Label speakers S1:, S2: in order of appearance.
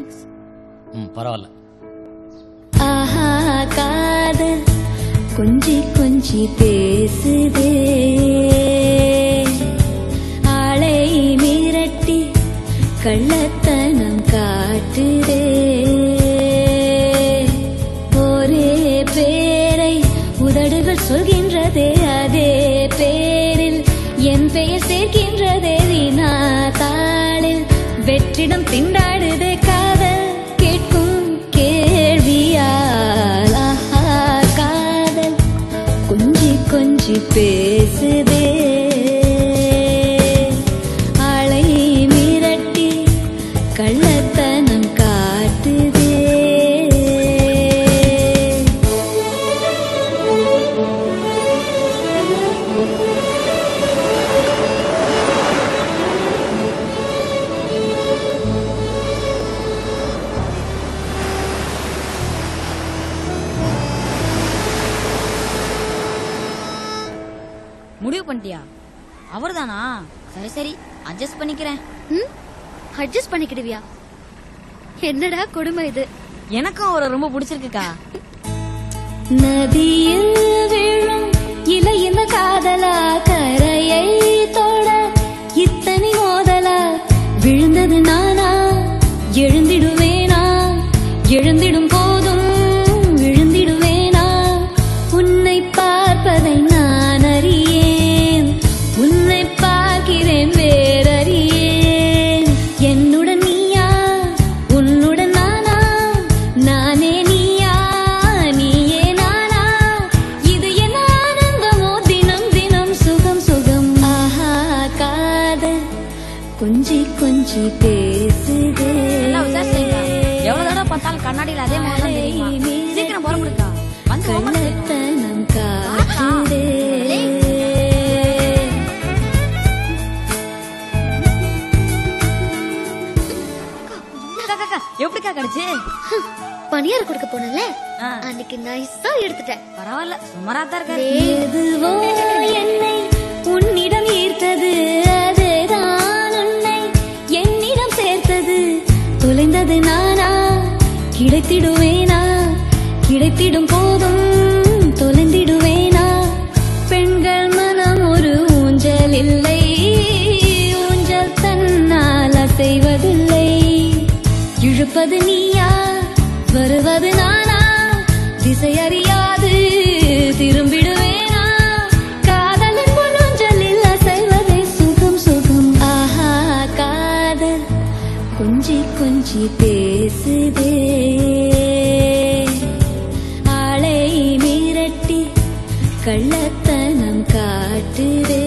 S1: Thanks
S2: ம் பரவாயில்ல
S1: ஆஹா காதல் கொஞ்சி கொஞ்சி பேசுதே ஆளை மிரட்டி கள்ளத்தனம் காட்டுதே ஒரே பேரை உதடுகள் சொல்கின்றதே அதே பேரில் என் பெயர் சேர்க்கின்றதே வினா தாளில் வெற்றிடம் திண்டாடுதே காதல் கேட்கும் கேள்வியால் ஆஹா காதல் கொஞ்சி கொஞ்சி பேசுதே ஆளை மிரட்டி கள்ளத்தனம் காட்டுதே
S3: முடிவு பண்ணிட்டியா அவர்தானா சரி சரி அட்ஜஸ்ட் பண்ணிக்கிறேன்
S4: ம் அட்ஜஸ்ட் பண்ணிக்கிடுவியா என்னடா கொடுமை இது
S3: எனக்கும் அவரை ரொம்ப பிடிச்சிருக்குக்கா
S1: நதியில் விழும் இலையின் காதலா கரையை தொட இத்தனை மோதலா விழுந்தது நானா எழுந்திடுவேனா எழுந்திடும் போதும் விழுந்திடுவேனா உன்னை பார்ப்பதை நான் அறியேன் உன்னை பார்க்கிறேன் வேறறியேன் என்னுடன் நீயா உன்னுடன் நானா நானே நீயா நீயே நானா இது என்ன ஆனந்தமோ தினம் தினம் சுகம் சுகம் ஆஹா காதல் கொஞ்சி கொஞ்சி பேசுதே
S3: நல்லா விசாரிச்சீங்களா எவ்வளவு தடவை பார்த்தாலும் கண்ணாடியில அதே மாதிரி தான் தெரியுமா சீக்கிரம் போற முடிக்கா வந்து homework செய்.
S1: கள்ளத்தனம் காட்டுதே
S3: அக்கா, அக்கா, அக்கா, எப்படிக்கா கிடைச்சு
S4: பணியார் கொடுக்க போனல
S3: ஆ.
S4: அன்னைக்கு நைஸா எடுத்துட்டேன்
S3: பரவாயில்ல சுமாரா தான் இருக்காரு
S1: எதுவோ என்னை உன்னிடம் ஈர்த்தது அதுதான் உன்னை என்னிடம் சேர்த்தது தொலைந்தது நானா கிடைத்திடுவேனா கிடைத்திடும் போதும் தொலைந்திடுவேனா பெண்கள் மனம் ஒரு ஊஞ்சல் இல்லை ஊஞ்சல் தன்னால் அசைவதில்லை இழுப்பது நீயா வருவது நானா திசை அறியாது திரும்பிடுவேனா காதலின் முன்னூஞ்சலில் அசைவதே சுகம் சுகம் ஆஹா காதல் கொஞ்சி கொஞ்சி பேசுதே ஆளை மிரட்டி கள்ளத்தனம் காட்டுதே